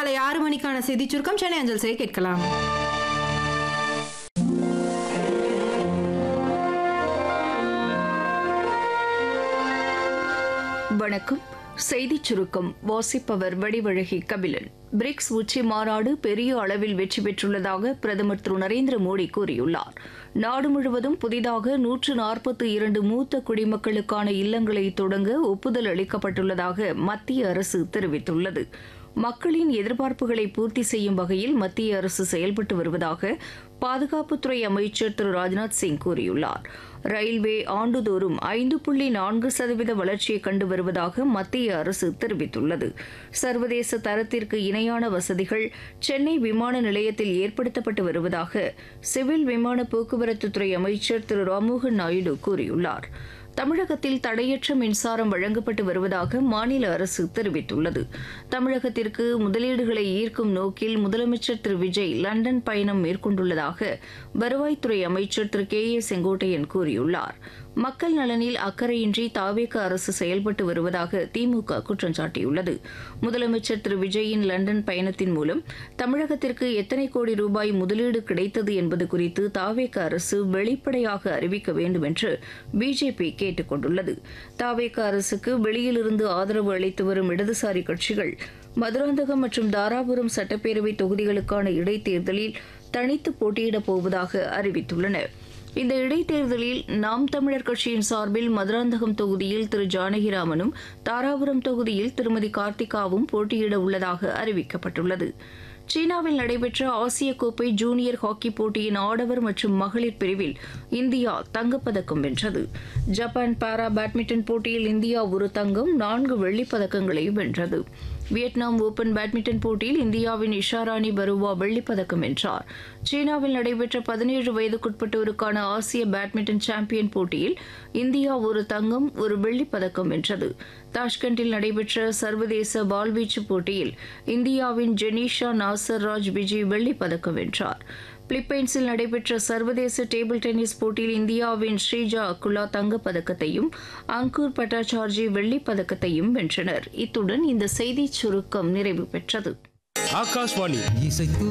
காலை ஆறு மணிக்கான செய்தி சுருக்கம் சென்னை அஞ்சல் செய்ய கேட்கலாம் வணக்கம் செய்திச் சுருக்கம் வாசிப்பவர் வடிவழகி கபிலன் பிரிக்ஸ் உச்சி மாநாடு பெரிய அளவில் வெற்றி பெற்றுள்ளதாக பிரதமர் திரு நரேந்திர மோடி கூறியுள்ளார் நாடு முழுவதும் புதிதாக நூற்று நாற்பத்தி இரண்டு மூத்த குடிமக்களுக்கான இல்லங்களை தொடங்க ஒப்புதல் அளிக்கப்பட்டுள்ளதாக மத்திய அரசு தெரிவித்துள்ளது மக்களின் எதிர்பார்ப்புகளை பூர்த்தி செய்யும் வகையில் மத்திய அரசு செயல்பட்டு வருவதாக பாதுகாப்புத்துறை அமைச்சர் திரு ராஜ்நாத் சிங் கூறியுள்ளார் ரயில்வே ஆண்டுதோறும் ஐந்து புள்ளி நான்கு சதவீத வளர்ச்சியை கண்டு வருவதாக மத்திய அரசு தெரிவித்துள்ளது சர்வதேச தரத்திற்கு இணையான வசதிகள் சென்னை விமான நிலையத்தில் ஏற்படுத்தப்பட்டு வருவதாக சிவில் விமான போக்குவரத்துத்துறை அமைச்சர் திரு ராம்மோகன் நாயுடு கூறியுள்ளார் தமிழகத்தில் தடையற்ற மின்சாரம் வழங்கப்பட்டு வருவதாக மாநில அரசு தெரிவித்துள்ளது தமிழகத்திற்கு முதலீடுகளை ஈர்க்கும் நோக்கில் முதலமைச்சர் திரு விஜய் லண்டன் பயணம் மேற்கொண்டுள்ளதாக வருவாய்த்துறை அமைச்சர் திரு கே ஏ செங்கோட்டையன் கூறியுள்ளார் மக்கள் நலனில் அக்கறையின்றி தாவேக அரசு செயல்பட்டு வருவதாக திமுக குற்றம் சாட்டியுள்ளது முதலமைச்சர் திரு விஜயின் லண்டன் பயணத்தின் மூலம் தமிழகத்திற்கு எத்தனை கோடி ரூபாய் முதலீடு கிடைத்தது என்பது குறித்து தாவேக அரசு வெளிப்படையாக அறிவிக்க வேண்டும் என்று பிஜேபி கேட்டுக் கொண்டுள்ளது தாவேக அரசுக்கு வெளியிலிருந்து ஆதரவு அளித்து வரும் இடதுசாரி கட்சிகள் மதுராந்தகம் மற்றும் தாராபுரம் சட்டப்பேரவை தொகுதிகளுக்கான இடைத்தேர்தலில் தனித்து போட்டியிடப் போவதாக அறிவித்துள்ளன இந்த இடைத்தேர்தலில் நாம் தமிழர் கட்சியின் சார்பில் மதுராந்தகம் தொகுதியில் திரு ஜானகிராமனும் தாராபுரம் தொகுதியில் திருமதி கார்த்திகாவும் போட்டியிட உள்ளதாக அறிவிக்கப்பட்டுள்ளது சீனாவில் நடைபெற்ற ஆசிய கோப்பை ஜூனியர் ஹாக்கி போட்டியின் ஆடவர் மற்றும் மகளிர் பிரிவில் இந்தியா தங்கப்பதக்கம் வென்றது ஜப்பான் பாரா பேட்மிண்டன் போட்டியில் இந்தியா ஒரு தங்கம் நான்கு வெள்ளிப் பதக்கங்களை வென்றது வியட்நாம் ஓபன் பேட்மிண்டன் போட்டியில் இந்தியாவின் இஷாராணி பருவா வெள்ளிப் பதக்கம் வென்றார் சீனாவில் நடைபெற்ற பதினேழு வயதுக்குட்பட்டோருக்கான ஆசிய பேட்மிண்டன் சாம்பியன் போட்டியில் இந்தியா ஒரு தங்கம் ஒரு வெள்ளிப் பதக்கம் வென்றது தாஷ்கண்டில் நடைபெற்ற சர்வதேச பால்வீச்சு போட்டியில் இந்தியாவின் ஜெனீஷா நாசர் ராஜ் விஜய் வெள்ளிப் பதக்கம் வென்றார் பிலிப்பைன்ஸில் நடைபெற்ற சர்வதேச டேபிள் டென்னிஸ் போட்டியில் இந்தியாவின் ஸ்ரீஜா அக்குலா தங்கப்பதக்கத்தையும் அங்கூர் பட்டாச்சார்ஜி வெள்ளிப் பதக்கத்தையும் வென்றனர் இத்துடன் இந்த செய்திச் சுருக்கம் நிறைவு பெற்றது ஆகாஷ்வாணி இசைத்து